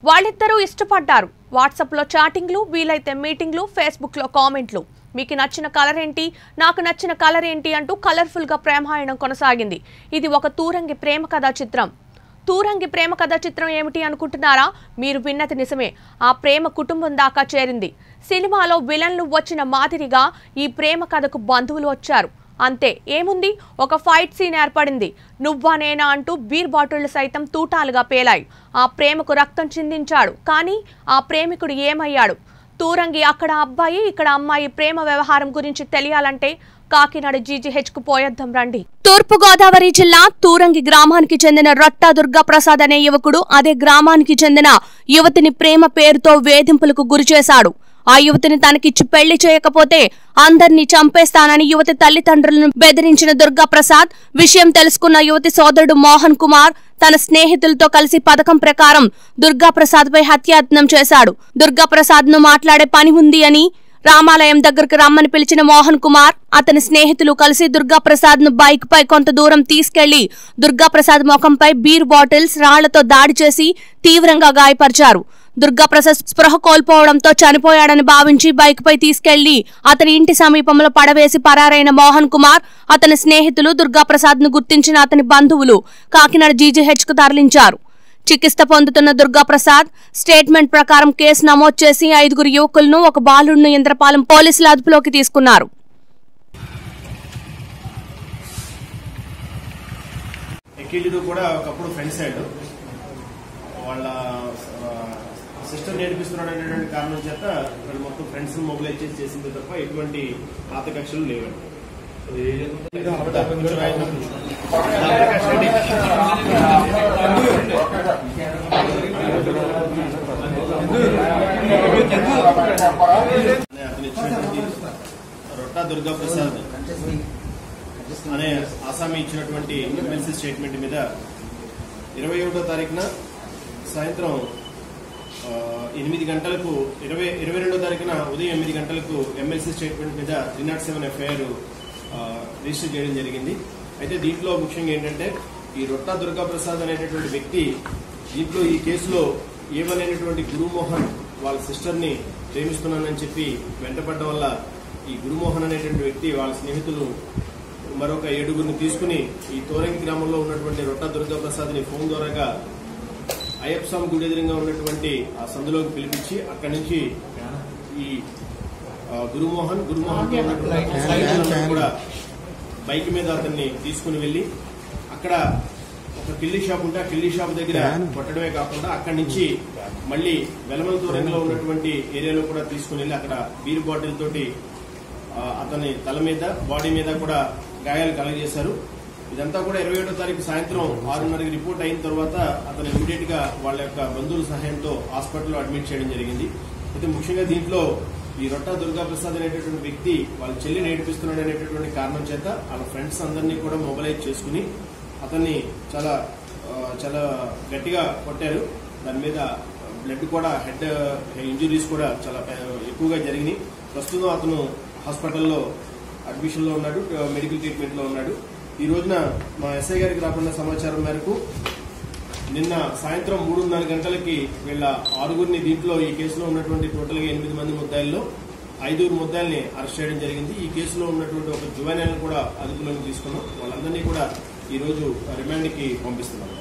వాళ్ళిద్దరూ ఇష్టపడ్డారు వాట్సాప్లో చాటింగ్లు వీలైతే మీటింగ్లు ఫేస్బుక్లో కామెంట్లు మీకు నచ్చిన కలర్ ఏంటి నాకు నచ్చిన కలర్ ఏంటి అంటూ కలర్ఫుల్గా ప్రేమాయణం కొనసాగింది ఇది ఒక తూరంగి ప్రేమ కథా చిత్రం తూరంగి ప్రేమ కథా చిత్రం ఏమిటి అనుకుంటున్నారా మీరు విన్నది నిజమే ఆ ప్రేమ కుటుంబం దాకా చేరింది సినిమాలో విలన్లు వచ్చిన మాదిరిగా ఈ ప్రేమ కథకు బంధువులు వచ్చారు అంతే ఏముంది ఒక ఫైట్ సీన్ ఏర్పడింది నువ్వా నేనా అంటూ బీర్ బాటిళ్లు సైతం తూటాలుగా పేలాయి ఆ ప్రేమకు రక్తం చిందించాడు కానీ ఆ ప్రేమికుడు ఏమయ్యాడు తూరంగి అక్కడ అబ్బాయి ఇక్కడ అమ్మాయి ప్రేమ వ్యవహారం గురించి తెలియాలంటే కాకినాడ జీజీహెచ్ కు పోయొద్దాం రండి తూర్పు గోదావరి జిల్లా తూరంగి గ్రామానికి చెందిన రట్టా దుర్గా ప్రసాద్ అనే యువకుడు అదే గ్రామానికి చెందిన యువతిని ప్రేమ పేరుతో వేధింపులకు గురిచేశాడు ఆ యువతిని తనకిచ్చి పెళ్లి చేయకపోతే అందర్నీ చంపేస్తానని యువతి తల్లిదండ్రులను బెదిరించిన దుర్గా ప్రసాద్ విషయం తెలుసుకున్న యువతి సోదరుడు మోహన్ కుమార్ తన స్నేహితులతో కలిసి పథకం ప్రకారం దుర్గా ప్రసాద్ పై హత్యాయత్నం చేశాడు దుర్గా ప్రసాద్ ను మాట్లాడే పని ఉంది అని రామాలయం దగ్గరకు రమ్మని పిలిచిన మోహన్ కుమార్ అతని స్నేహితులు కలిసి దుర్గా ప్రసాద్ ను బైక్ పై కొంత దూరం తీసుకెళ్లి దుర్గా ప్రసాద్ ముఖంపై బీర్ బాటిల్స్ రాళ్లతో దాడి చేసి తీవ్రంగా గాయపరిచారు దుర్గా ప్రసాద్ స్పృహ కోల్పోవడంతో చనిపోయాడని భావించి బైక్ పై తీసుకెళ్లి అతని ఇంటి సమీపంలో పడవేసి పరారైన మోహన్ కుమార్ అతని స్నేహితులు దుర్గా ప్రసాద్ ను గుర్తించిన అతని బంధువులు కాకినాడ జీజీహెచ్ కు తరలించారు చికిత్స పొందుతున్న దుర్గా ప్రసాద్ స్టేట్మెంట్ ప్రకారం కేసు నమోదు చేసి ఐదుగురు యువకులను ఒక బాలుడిని ఇంద్రపాలెం పోలీసుల అదుపులోకి తీసుకున్నారు ఎక్కిళ్ళు కూడా ఒకప్పుడు ఫ్రెండ్స్ అయ్యాడు వాళ్ళ సిస్టర్ నేర్పిస్తున్నాడు అనేటువంటి కారణం చేత వాళ్ళు మొత్తం ఫ్రెండ్స్ మొబిలైజ్ చేసి చేసింది తప్ప ఎటువంటి పాత కక్షలు లేవండి కొంచెం ఆయన ప్రకాష్ రెడ్డి. అనే అతను ఇచ్చినటువంటి రొట్టా దుర్గా ప్రసాద్ అనే ఆసామి ఇచ్చినటువంటి ఎమ్మెల్సీ స్టేట్మెంట్ మీద ఇరవై ఒకటో తారీఖున సాయంత్రం ఆ, ఎనిమిది గంటలకు ఇరవై ఇరవై రెండో తారీఖున ఉదయం ఎనిమిది గంటలకు ఎమ్మెల్సీ స్టేట్మెంట్ మీద three nought seven FIR register చేయడం జరిగింది అయితే దీంట్లో ముఖ్యంగా ఏంటంటే ఈ రొట్టా దుర్గా ప్రసాద్ అనేటటువంటి వ్యక్తి దీంట్లో ఈ కేసులో ఏమనేటటువంటి గురుమోహన్ వాళ్ళ సిస్టర్ని ప్రేమిస్తున్నానని చెప్పి వెంటపడడం వల్ల ఈ గురుమోహన్ అనేటువంటి వ్యక్తి వాళ్ళ స్నేహితులు మరొక ఏడుగురిని తీసుకుని ఈ తోరంగి గ్రామంలో ఉన్నటువంటి రొట్టా దుర్గా ప్రసాద్ని ఫోన్ ద్వారాగా అయ్యప్ప స్వామి గుడి ఎదురుగా ఉన్నటువంటి ఆ సందులోకి పిలిపించి అక్కడి నుంచి ఈ ఆ, గురుమోహన్ గురుమోహన్ తో ఉన్నటువంటి స్నేహితులందరూ కూడా బైక్ మీద అతన్ని తీసుకుని వెళ్లి అక్కడ ఒక కిల్లి షాప్ ఉంటే ఆ కిల్లి షాప్ దగ్గర కొట్టడమే కాకుండా అక్కడి నుంచి మళ్ళీ వెలమల దూరంలో ఉన్నటువంటి ఏరియాలో కూడా తీసుకుని వెళ్లి అక్కడ బీర్ బాటిల్ తోటి ఆ, అతని తల మీద బాడీ మీద కూడా గాయాలు కలగజేశారు ఇదంతా కూడా ఇరవై ఏడో తారీఖు సాయంత్రం ఆరున్నరకి రిపోర్ట్ అయిన తర్వాత అతను ఇమీడియట్ గా వాళ్ళ యొక్క బంధువుల సహాయంతో హాస్పిటల్లో అడ్మిట్ చేయడం జరిగింది అయితే ముఖ్యంగా దీంట్లో ఈ రొట్టా దుర్గా ప్రసాద్ అనేటటువంటి వ్యక్తి వాళ్ళ చెల్లి నేర్పిస్తున్నాడు అనేటటువంటి కారణం చేత వాళ్ళ ఫ్రెండ్స్ అందరినీ కూడా మొబిలైజ్ చేసుకుని అతన్ని చాలా ఆ, చాలా గట్టిగా కొట్టారు దాని మీద బ్లడ్ కూడా హెడ్ ఇంజురీస్ కూడా చాలా పె- ఎక్కువగా జరిగినాయి ప్రస్తుతం అతను హాస్పిటల్లో అడ్మిషన్ లో ఉన్నాడు ఆ, మెడికల్ ట్రీట్మెంట్ లో ఉన్నాడు ఈ రోజున మా ఎస్ఐ గారికి రాకుండా సమాచారం మేరకు నిన్న సాయంత్రం మూడున్నర గంటలకి వీళ్ళ ఆరుగురిని దీంట్లో ఈ కేసులో ఉన్నటువంటి టోటల్ గా ఎనిమిది మంది ముద్దాయిల్లో ఐదుగురు ముద్దాయిల్ని అరెస్ట్ చేయడం జరిగింది ఈ కేసులో ఉన్నటువంటి ఒక జువైనల్ కూడా అదుపులోకి తీసుకున్నాం వాళ్ళందరినీ కూడా ఈ రోజు రిమాండ్ కి పంపిస్తున్నాం